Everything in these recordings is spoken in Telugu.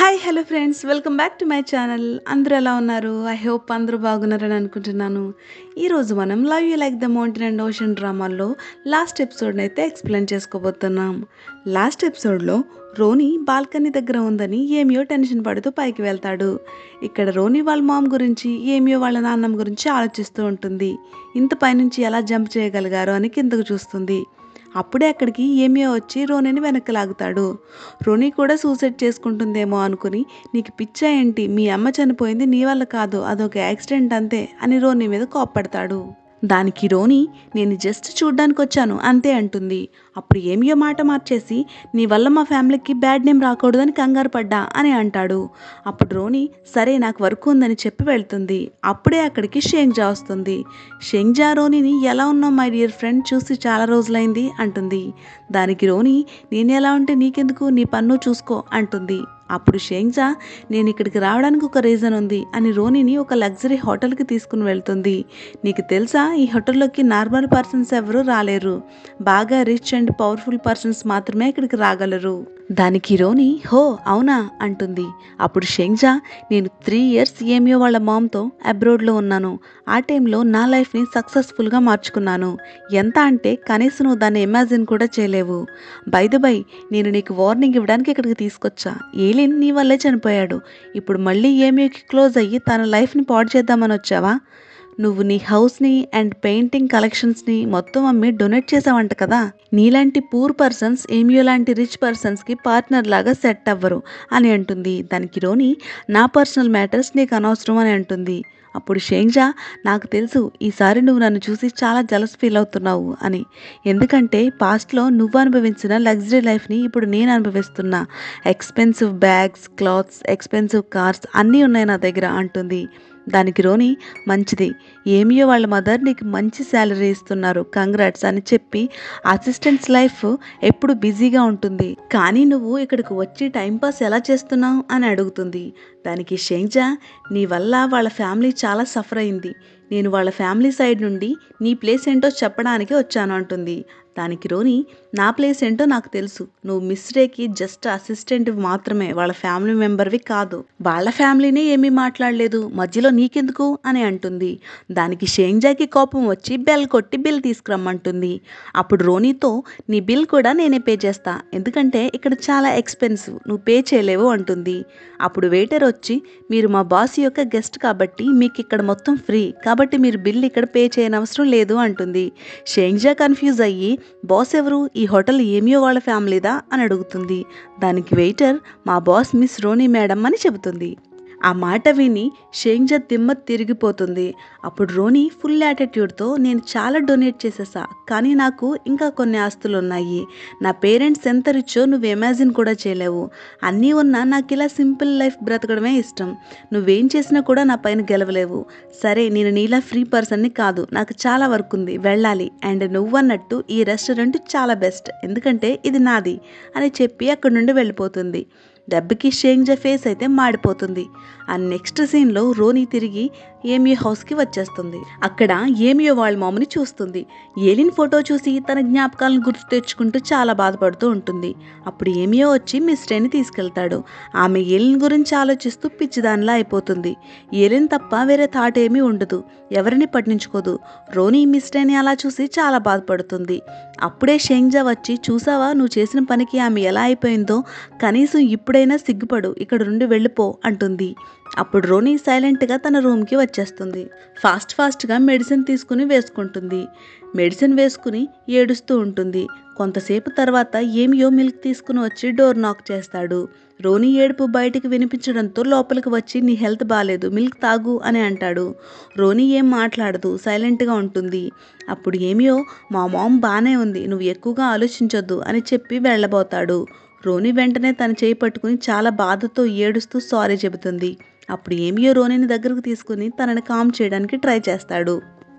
hi hello friends welcome back to my channel అందరూ ఎలా ఉన్నారు ఐ హోప్ అందరూ బాగున్నారని అనుకుంటున్నాను ఈరోజు మనం love you like the mountain and ocean డ్రామాల్లో లాస్ట్ ఎపిసోడ్ని అయితే ఎక్స్ప్లెయిన్ చేసుకోబోతున్నాం లాస్ట్ ఎపిసోడ్లో రోని బాల్కనీ దగ్గర ఉందని ఏమియో టెన్షన్ పడుతూ పైకి వెళ్తాడు ఇక్కడ రోని వాళ్ళ మామ్ గురించి ఏమియో వాళ్ళ నాన్నమ్మ గురించి ఆలోచిస్తూ ఉంటుంది ఇంత పైనుంచి ఎలా జంప్ చేయగలిగారో అని కిందకు చూస్తుంది అప్పుడే అక్కడికి ఏమియో వచ్చి రోనిని వెనక్కి లాగుతాడు రోని కూడా సూసైడ్ చేసుకుంటుందేమో అనుకుని నీకు పిచ్చా ఏంటి మీ అమ్మ చనిపోయింది నీ వల్ల కాదు అదొక యాక్సిడెంట్ అంతే అని రోని మీద కోప్పడతాడు దానికి రోని నేను జస్ట్ చూడ్డానికి వచ్చాను అంతే అంటుంది అప్పుడు ఏమియో మాట మార్చేసి నీ వల్ల మా ఫ్యామిలీకి బ్యాడ్ నేమ్ రాకూడదని కంగారు పడ్డా అని అంటాడు అప్పుడు రోని సరే నాకు వర్క్ ఉందని చెప్పి వెళ్తుంది అప్పుడే అక్కడికి షేంగ్జా వస్తుంది షేంగ్జా రోనిని ఎలా ఉన్నావు మై డియర్ ఫ్రెండ్ చూసి చాలా రోజులైంది అంటుంది దానికి రోని నేను ఎలా ఉంటే నీకెందుకు నీ పన్ను చూసుకో అంటుంది అప్పుడు షేంగ్జా నేను ఇక్కడికి రావడానికి ఒక రీజన్ ఉంది అని రోనిని ఒక లగ్జరీ హోటల్కి తీసుకుని వెళ్తుంది నీకు తెలుసా ఈ హోటల్లోకి నార్మల్ పర్సన్స్ ఎవరు రాలేరు బాగా రిచ్ అండ్ పవర్ఫుల్ పర్సన్స్ మాత్రమే ఇక్కడికి రాగలరు దానికి రోని హో అవునా అంటుంది అప్పుడు షేంగ్జా నేను త్రీ ఇయర్స్ ఏమియో వాళ్ళ మామ్తో అబ్రోడ్లో ఉన్నాను ఆ టైంలో నా లైఫ్ని సక్సెస్ఫుల్గా మార్చుకున్నాను ఎంత అంటే కనీసం నువ్వు దాన్ని ఇమాజిన్ కూడా చేయలేవు బై బై నేను నీకు వార్నింగ్ ఇవ్వడానికి ఇక్కడికి తీసుకొచ్చా ఏలిన్ నీ వల్లే చనిపోయాడు ఇప్పుడు మళ్ళీ ఏమియోకి క్లోజ్ అయ్యి తన లైఫ్ని పాడు చేద్దామని వచ్చావా నువ్వు నీ హౌస్ని అండ్ పెయింటింగ్ కలెక్షన్స్ని మొత్తం అమ్మి డొనేట్ చేసావంట కదా నీలాంటి పూర్ పర్సన్స్ ఏమియో లాంటి రిచ్ పర్సన్స్కి పార్ట్నర్ లాగా సెట్ అవ్వరు అని అంటుంది దానికి రోని నా పర్సనల్ మ్యాటర్స్ నీకు అనవసరం అని అంటుంది అప్పుడు షేంగ్జా నాకు తెలుసు ఈసారి నువ్వు నన్ను చూసి చాలా జలస్ ఫీల్ అవుతున్నావు అని ఎందుకంటే పాస్ట్లో నువ్వు అనుభవించిన లగ్జరీ లైఫ్ని ఇప్పుడు నేను అనుభవిస్తున్నా expensive bags clothes expensive cars అన్నీ ఉన్నాయి నా దగ్గర అంటుంది దానికి రోని మంచిది ఏమియో వాళ్ళ మదర్ నీకు మంచి శాలరీ ఇస్తున్నారు కంగ్రాట్స్ అని చెప్పి అసిస్టెంట్స్ లైఫ్ ఎప్పుడు బిజీగా ఉంటుంది కానీ నువ్వు ఇక్కడికి వచ్చి టైంపాస్ ఎలా చేస్తున్నావు అని అడుగుతుంది దానికి షేంజా నీ వల్ల వాళ్ళ ఫ్యామిలీ చాలా సఫర్ అయింది నేను వాళ్ళ ఫ్యామిలీ సైడ్ నుండి నీ ప్లేస్ ఏంటో చెప్పడానికి వచ్చాను అంటుంది దానికి రోని నా ప్లేస్ ఏంటో నాకు తెలుసు నువ్వు మిస్రేకి జస్ట్ అసిస్టెంట్ మాత్రమే వాళ్ళ ఫ్యామిలీ మెంబర్వి కాదు వాళ్ళ ఫ్యామిలీనే ఏమీ మాట్లాడలేదు మధ్యలో నీకెందుకు అని అంటుంది దానికి షేంజాకి కోపం వచ్చి బెల్ కొట్టి బిల్ తీసుకురమ్మంటుంది అప్పుడు రోనీతో నీ బిల్ కూడా నేనే పే చేస్తా ఎందుకంటే ఇక్కడ చాలా ఎక్స్పెన్సివ్ నువ్వు పే చేయలేవు అంటుంది అప్పుడు వెయిటర్ వచ్చి మీరు మా బాస్ యొక్క గెస్ట్ కాబట్టి మీకు ఇక్కడ మొత్తం ఫ్రీ కాబట్టి మీరు బిల్ ఇక్కడ పే చేయనవసరం లేదు అంటుంది షేంగ్జా కన్ఫ్యూజ్ అయ్యి బాస్ ఎవరు ఈ హోటల్ ఏమియో వాళ్ళ ఫ్యామిలీదా అని అడుగుతుంది దానికి వెయిటర్ మా బాస్ మిస్ రోనీ మేడం అని చెబుతుంది ఆ మాట విని షేంగ్జా దిమ్మ తిరిగిపోతుంది అప్పుడు రోనీ ఫుల్ యాటిట్యూడ్తో నేను చాలా డొనేట్ చేసేసా కానీ నాకు ఇంకా కొన్ని ఆస్తులు ఉన్నాయి నా పేరెంట్స్ ఎంత రిచ్చో నువ్వు ఇమాజిన్ కూడా చేయలేవు అన్నీ ఉన్నా నాకు ఇలా సింపుల్ లైఫ్ బ్రతకడమే ఇష్టం నువ్వేం చేసినా కూడా నా పైన గెలవలేవు సరే నేను నీలా ఫ్రీ పర్సన్ని కాదు నాకు చాలా వర్క్ ఉంది వెళ్ళాలి అండ్ నువ్వన్నట్టు ఈ రెస్టారెంట్ చాలా బెస్ట్ ఎందుకంటే ఇది నాది అని చెప్పి అక్కడి నుండి వెళ్ళిపోతుంది దెబ్బకి షేంగ్జా ఫేస్ అయితే మాడిపోతుంది ఆ నెక్స్ట్ సీన్లో రోనీ తిరిగి ఏమియో హౌస్కి వచ్చేస్తుంది అక్కడ ఏమియో వాళ్ళ మామని చూస్తుంది ఏలిన్ ఫోటో చూసి తన జ్ఞాపకాలను గుర్తు తెచ్చుకుంటూ చాలా బాధపడుతూ ఉంటుంది అప్పుడు ఏమియో వచ్చి మిస్ట్రేని తీసుకెళ్తాడు ఆమె ఏలిన్ గురించి ఆలోచిస్తూ పిచ్చిదానిలా అయిపోతుంది ఏలిన్ తప్ప వేరే థాట్ ఏమీ ఉండదు ఎవరిని పట్టించుకోదు రోనీ మిస్ట్రేని అలా చూసి చాలా బాధపడుతుంది అప్పుడే షేంగ్జా వచ్చి చూసావా నువ్వు చేసిన పనికి ఆమె ఎలా అయిపోయిందో కనీసం ఇప్పుడైనా సిగ్గుపడు ఇక్కడ నుండి వెళ్ళిపో అంటుంది అప్పుడు రోనీ సైలెంట్గా తన రూమ్కి వచ్చేస్తుంది ఫాస్ట్ ఫాస్ట్గా మెడిసిన్ తీసుకుని వేసుకుంటుంది మెడిసిన్ వేసుకుని ఏడుస్తూ ఉంటుంది కొంతసేపు తర్వాత ఏమియో మిల్క్ తీసుకుని వచ్చి డోర్ నాక్ చేస్తాడు రోనీ ఏడుపు బయటికి వినిపించడంతో లోపలికి వచ్చి నీ హెల్త్ బాగాలేదు మిల్క్ తాగు అని అంటాడు రోనీ ఏం మాట్లాడదు సైలెంట్గా ఉంటుంది అప్పుడు ఏమియో మా మామ్ బాగానే ఉంది నువ్వు ఎక్కువగా ఆలోచించొద్దు అని చెప్పి వెళ్ళబోతాడు రోనీ వెంటనే తన చేయి పట్టుకుని చాలా బాధతో ఏడుస్తూ సారీ చెబుతుంది అప్పుడు ఏమియో రోనీని దగ్గరకు తీసుకుని తనని కామ్ చేయడానికి ట్రై చేస్తాడు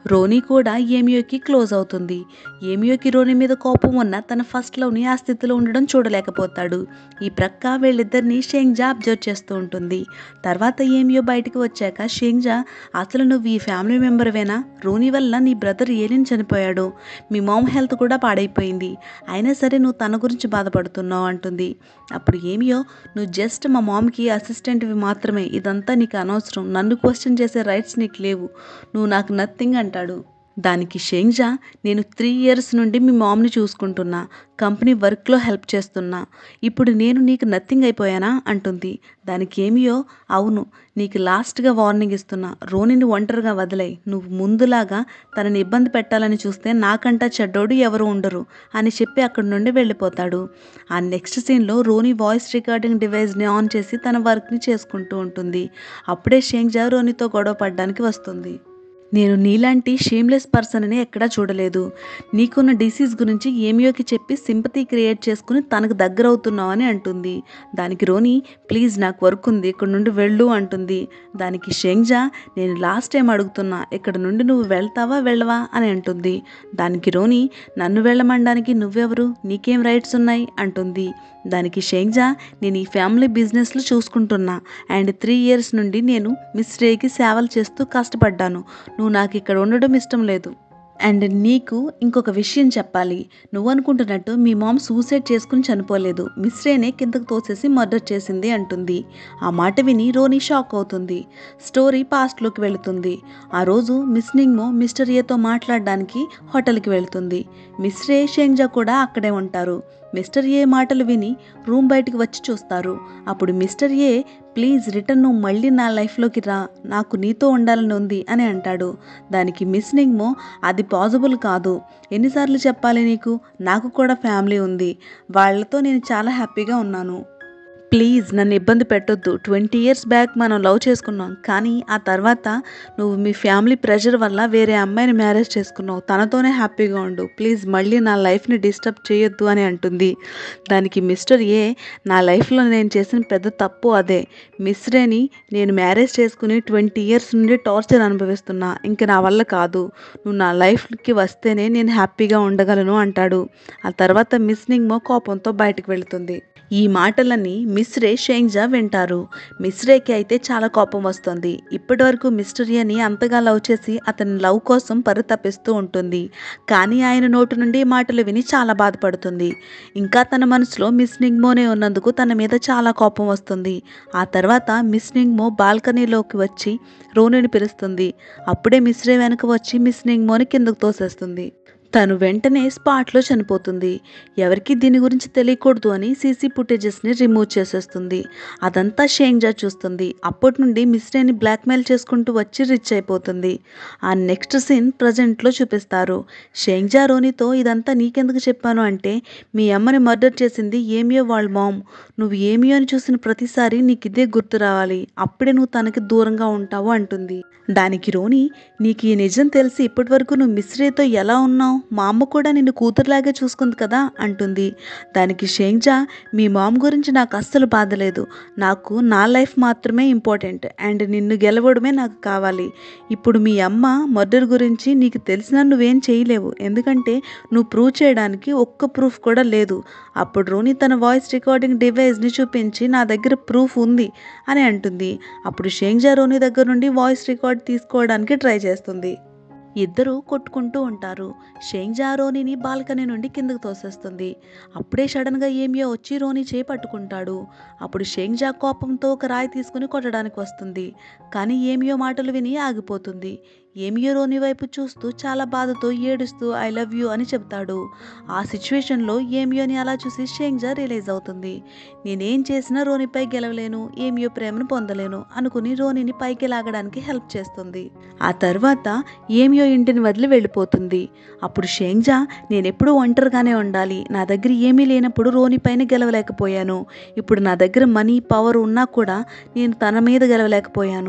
రోనీ కూడా ఏమియోకి క్లోజ్ అవుతుంది ఏమియోకి రోనీ మీద కోపం ఉన్న తన ఫస్ట్ లవ్ని ఆ స్థితిలో ఉండడం చూడలేకపోతాడు ఈ ప్రక్క వీళ్ళిద్దరిని షేంగ్జా అబ్జర్వ్ చేస్తూ ఉంటుంది తర్వాత ఏమియో బయటికి వచ్చాక షేంగ్జా అసలు నువ్వు ఈ ఫ్యామిలీ మెంబర్వేనా రోనీ వల్ల నీ బ్రదర్ ఏలిన్ చనిపోయాడు మీ మామ్ హెల్త్ కూడా పాడైపోయింది అయినా సరే నువ్వు తన గురించి బాధపడుతున్నావు అంటుంది అప్పుడు ఏమియో నువ్వు జస్ట్ మా మామ్కి అసిస్టెంట్వి మాత్రమే ఇదంతా నీకు అనవసరం నన్ను క్వశ్చన్ చేసే రైట్స్ నీకు లేవు నువ్వు నాకు నథింగ్ అంటాడు దానికి షేంగ్జా నేను త్రీ ఇయర్స్ నుండి మీ మామ్ని చూసుకుంటున్నా కంపెనీ వర్క్లో హెల్ప్ చేస్తున్నా ఇప్పుడు నేను నీకు నథింగ్ అయిపోయానా అంటుంది దానికి ఏమియో అవును నీకు లాస్ట్గా వార్నింగ్ ఇస్తున్నా రోనిని ఒంటరిగా వదిలే నువ్వు ముందులాగా తనని ఇబ్బంది పెట్టాలని చూస్తే నాకంటా చెడ్డోడు ఎవరు ఉండరు అని చెప్పి అక్కడి నుండి వెళ్ళిపోతాడు ఆ నెక్స్ట్ సీన్లో రోని వాయిస్ రికార్డింగ్ డివైస్ని ఆన్ చేసి తన వర్క్ని చేసుకుంటూ ఉంటుంది అప్పుడే షేంగ్జా రోనితో గొడవ పడడానికి వస్తుంది నేను నీలాంటి షేమ్లెస్ పర్సన్ని ఎక్కడా చూడలేదు నీకున్న డిసీజ్ గురించి ఏమియోకి చెప్పి సింపతి క్రియేట్ చేసుకుని తనకు దగ్గర అవుతున్నావు అని అంటుంది దానికి రోని ప్లీజ్ నాకు వర్క్ ఉంది ఇక్కడ నుండి వెళ్ళు అంటుంది దానికి షేంగ్జా నేను లాస్ట్ టైం అడుగుతున్నా ఇక్కడ నుండి నువ్వు వెళ్తావా వెళ్ళవా అని అంటుంది దానికి రోని నన్ను వెళ్ళమనడానికి నువ్వెవరు నీకేం రైట్స్ ఉన్నాయి అంటుంది దానికి షేంగ్జా నేను ఈ ఫ్యామిలీ బిజినెస్లో చూసుకుంటున్నా అండ్ త్రీ ఇయర్స్ నుండి నేను మిస్ రేకి సేవలు చేస్తూ కష్టపడ్డాను నువ్వు నాకు ఇక్కడ ఉండడం ఇష్టం లేదు అండ్ నీకు ఇంకొక విషయం చెప్పాలి నువ్వు అనుకుంటున్నట్టు మీ మామ్ సూసైడ్ చేసుకుని చనిపోలేదు మిస్ రేనే కిందకు తోసేసి మర్డర్ చేసింది అంటుంది ఆ మాట విని రోనీ షాక్ అవుతుంది స్టోరీ పాస్ట్లోకి వెళుతుంది ఆ రోజు మిస్ నింగ్మో మిస్టర్ ఏతో మాట్లాడడానికి హోటల్కి వెళుతుంది మిస్ రే షేంగ్జా కూడా అక్కడే ఉంటారు మిస్టర్ ఏ మాటలు విని రూమ్ బయటికి వచ్చి చూస్తారు అప్పుడు మిస్టర్ ఏ ప్లీజ్ రిటర్న్ నువ్వు మళ్ళీ నా లైఫ్లోకి రా నాకు నీతో ఉండాలని ఉంది అని అంటాడు దానికి మిస్ నింగ్మో అది పాసిబుల్ కాదు ఎన్నిసార్లు చెప్పాలి నీకు నాకు కూడా ఫ్యామిలీ ఉంది వాళ్ళతో నేను చాలా హ్యాపీగా ఉన్నాను ప్లీజ్ నన్ను ఇబ్బంది పెట్టొద్దు ట్వంటీ ఇయర్స్ బ్యాక్ మనం లవ్ చేసుకున్నాం కానీ ఆ తర్వాత నువ్వు మీ ఫ్యామిలీ ప్రెషర్ వల్ల వేరే అమ్మాయిని మ్యారేజ్ చేసుకున్నావు తనతోనే హ్యాపీగా ఉండు ప్లీజ్ మళ్ళీ నా లైఫ్ని డిస్టర్బ్ చేయొద్దు అని అంటుంది దానికి మిస్టర్ ఏ నా లైఫ్లో నేను చేసిన పెద్ద తప్పు అదే మిస్రేని నేను మ్యారేజ్ చేసుకుని ట్వంటీ ఇయర్స్ నుండి టార్చర్ అనుభవిస్తున్నా ఇంక నా వల్ల కాదు నువ్వు నా లైఫ్కి వస్తేనే నేను హ్యాపీగా ఉండగలను అంటాడు ఆ తర్వాత మిస్ నింగ్మో కోపంతో బయటకు వెళుతుంది ఈ మాటలన్నీ మిస్రే షేంగ్జా వింటారు మిస్రేకి అయితే చాలా కోపం వస్తుంది ఇప్పటి వరకు మిస్టరియని అంతగా లవ్ చేసి అతని లవ్ కోసం పరితపిస్తూ ఉంటుంది కానీ ఆయన నోటి నుండి ఈ మాటలు విని చాలా బాధపడుతుంది ఇంకా తన మనసులో మిస్ నింగ్మోనే ఉన్నందుకు తన మీద చాలా కోపం వస్తుంది ఆ తర్వాత మిస్ నింగ్మో బాల్కనీలోకి వచ్చి రోనిని పిలుస్తుంది అప్పుడే మిస్రే వెనక వచ్చి మిస్ నింగ్మోని కిందకు తోసేస్తుంది తను వెంటనే స్పాట్లో చనిపోతుంది ఎవరికి దీని గురించి తెలియకూడదు అని సీసీ ఫుటేజెస్ని రిమూవ్ చేసేస్తుంది అదంతా షేంగ్జా చూస్తుంది అప్పటి నుండి మిస్రేని బ్లాక్మెయిల్ చేసుకుంటూ వచ్చి రిచ్ అయిపోతుంది ఆ నెక్స్ట్ సీన్ ప్రజెంట్లో చూపిస్తారు షేంగ్జా రోనితో ఇదంతా నీకెందుకు చెప్పాను అంటే మీ అమ్మని మర్డర్ చేసింది ఏమియో వాళ్ళ మామ్ నువ్వు ఏమియో అని చూసిన ప్రతిసారి నీకు ఇదే గుర్తు రావాలి అప్పుడే నువ్వు తనకి దూరంగా ఉంటావు అంటుంది దానికి రోని నీకు ఈ నిజం తెలిసి ఇప్పటి వరకు నువ్వు మిస్రేతో ఎలా ఉన్నావు మా అమ్మ కూడా నిన్ను కూతురులాగే చూసుకుంది కదా అంటుంది దానికి షేంగ్జా మీ మామ్ గురించి నాకు అస్సలు బాధలేదు నాకు నా లైఫ్ మాత్రమే ఇంపార్టెంట్ అండ్ నిన్ను గెలవడమే నాకు కావాలి ఇప్పుడు మీ అమ్మ మర్డర్ గురించి నీకు తెలిసినా నువ్వేం చేయలేవు ఎందుకంటే నువ్వు ప్రూవ్ చేయడానికి ఒక్క ప్రూఫ్ కూడా లేదు అప్పుడు రోని తన వాయిస్ రికార్డింగ్ డివైస్ని చూపించి నా దగ్గర ప్రూఫ్ ఉంది అని అంటుంది అప్పుడు షేంగ్జా రోని దగ్గర నుండి వాయిస్ రికార్డ్ తీసుకోవడానికి ట్రై చేస్తుంది ఇద్దరు కొట్టుకుంటూ ఉంటారు షేంగ్జా రోనిని బాల్కనీ నుండి కిందకు తోసేస్తుంది అప్పుడే సడన్గా ఏమియో వచ్చి రోని చేయి పట్టుకుంటాడు అప్పుడు షేంగ్జా కోపంతో ఒక రాయి తీసుకుని కొట్టడానికి వస్తుంది కానీ ఏమియో మాటలు విని ఆగిపోతుంది ఏమియో రోని వైపు చూస్తూ చాలా బాధతో ఏడుస్తూ ఐ లవ్ యూ అని చెప్తాడు ఆ సిచ్యువేషన్లో ఏమియోని అలా చూసి షేంగ్జా రిలీజ్ అవుతుంది నేనేం చేసినా రోనిపై గెలవలేను ఏమియో ప్రేమను పొందలేను అనుకుని రోనిని పైకి లాగడానికి హెల్ప్ చేస్తుంది ఆ తర్వాత ఏమియో ఇంటిని వదిలి వెళ్ళిపోతుంది అప్పుడు షేంగ్జా నేనెప్పుడూ ఒంటరిగానే ఉండాలి నా దగ్గర ఏమీ లేనప్పుడు రోని పైన గెలవలేకపోయాను ఇప్పుడు నా దగ్గర మనీ పవర్ ఉన్నా కూడా నేను తన మీద గెలవలేకపోయాను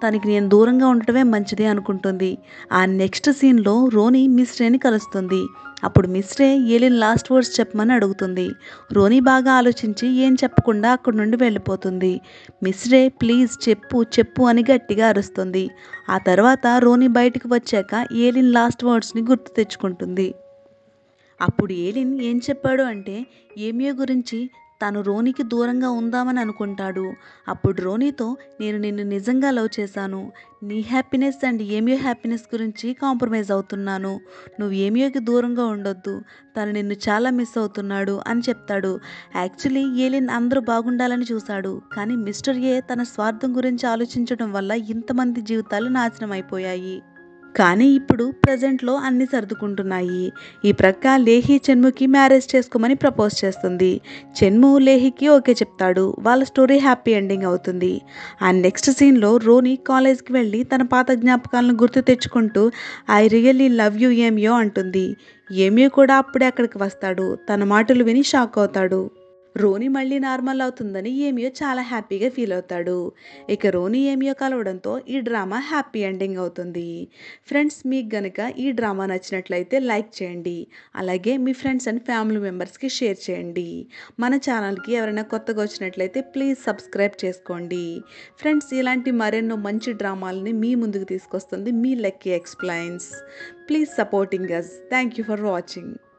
తనకి నేను దూరంగా ఉండటమే మంచిది అనుకుంటుంది ఆ నెక్స్ట్ సీన్లో రోని మిస్రేని కలుస్తుంది అప్పుడు మిస్రే ఏలిన్ లాస్ట్ వర్డ్స్ చెప్పమని అడుగుతుంది రోని బాగా ఆలోచించి ఏం చెప్పకుండా అక్కడి నుండి వెళ్ళిపోతుంది మిస్రే ప్లీజ్ చెప్పు చెప్పు అని గట్టిగా అరుస్తుంది ఆ తర్వాత రోని బయటికి వచ్చాక ఏలిన్ లాస్ట్ వర్డ్స్ని గుర్తు తెచ్చుకుంటుంది అప్పుడు ఏలిన్ ఏం చెప్పాడు అంటే ఏమియో గురించి తాను రోనికి దూరంగా ఉందామని అనుకుంటాడు అప్పుడు రోనీతో నేను నిన్ను నిజంగా లవ్ చేశాను నీ హ్యాపీనెస్ అండ్ ఏమియో హ్యాపీనెస్ గురించి కాంప్రమైజ్ అవుతున్నాను నువ్వు ఏమియోకి దూరంగా ఉండొద్దు తను నిన్ను చాలా మిస్ అవుతున్నాడు అని చెప్తాడు యాక్చువల్లీ ఏలిన్ అందరూ బాగుండాలని చూశాడు కానీ మిస్టర్ ఏ తన స్వార్థం గురించి ఆలోచించడం వల్ల ఇంతమంది జీవితాలు నాశనం అయిపోయాయి కానీ ఇప్పుడు ప్రజెంట్లో అన్ని సర్దుకుంటున్నాయి ఈ ప్రక్క లేహి చెన్ముకి మ్యారేజ్ చేసుకోమని ప్రపోజ్ చేస్తుంది చెన్ము లేహికి ఓకే చెప్తాడు వాళ్ళ స్టోరీ హ్యాపీ ఎండింగ్ అవుతుంది ఆ నెక్స్ట్ సీన్లో రోని కాలేజ్కి వెళ్ళి తన పాత జ్ఞాపకాలను గుర్తు తెచ్చుకుంటూ ఐ రియల్లీ లవ్ యూ ఏమియో అంటుంది ఏమియో కూడా అప్పుడే అక్కడికి వస్తాడు తన మాటలు విని షాక్ అవుతాడు రోని మళ్ళీ నార్మల్ అవుతుందని ఏమియో చాలా హ్యాపీగా ఫీల్ అవుతాడు ఇక రోని ఏమియో కలవడంతో ఈ డ్రామా హ్యాపీ ఎండింగ్ అవుతుంది ఫ్రెండ్స్ మీకు గనుక ఈ డ్రామా నచ్చినట్లయితే లైక్ చేయండి అలాగే మీ ఫ్రెండ్స్ అండ్ ఫ్యామిలీ మెంబర్స్కి షేర్ చేయండి మన ఛానల్కి ఎవరైనా కొత్తగా వచ్చినట్లయితే ప్లీజ్ సబ్స్క్రైబ్ చేసుకోండి ఫ్రెండ్స్ ఇలాంటి మరెన్నో మంచి డ్రామాలని మీ ముందుకు తీసుకొస్తుంది మీ lucky explains please supporting us thank you for watching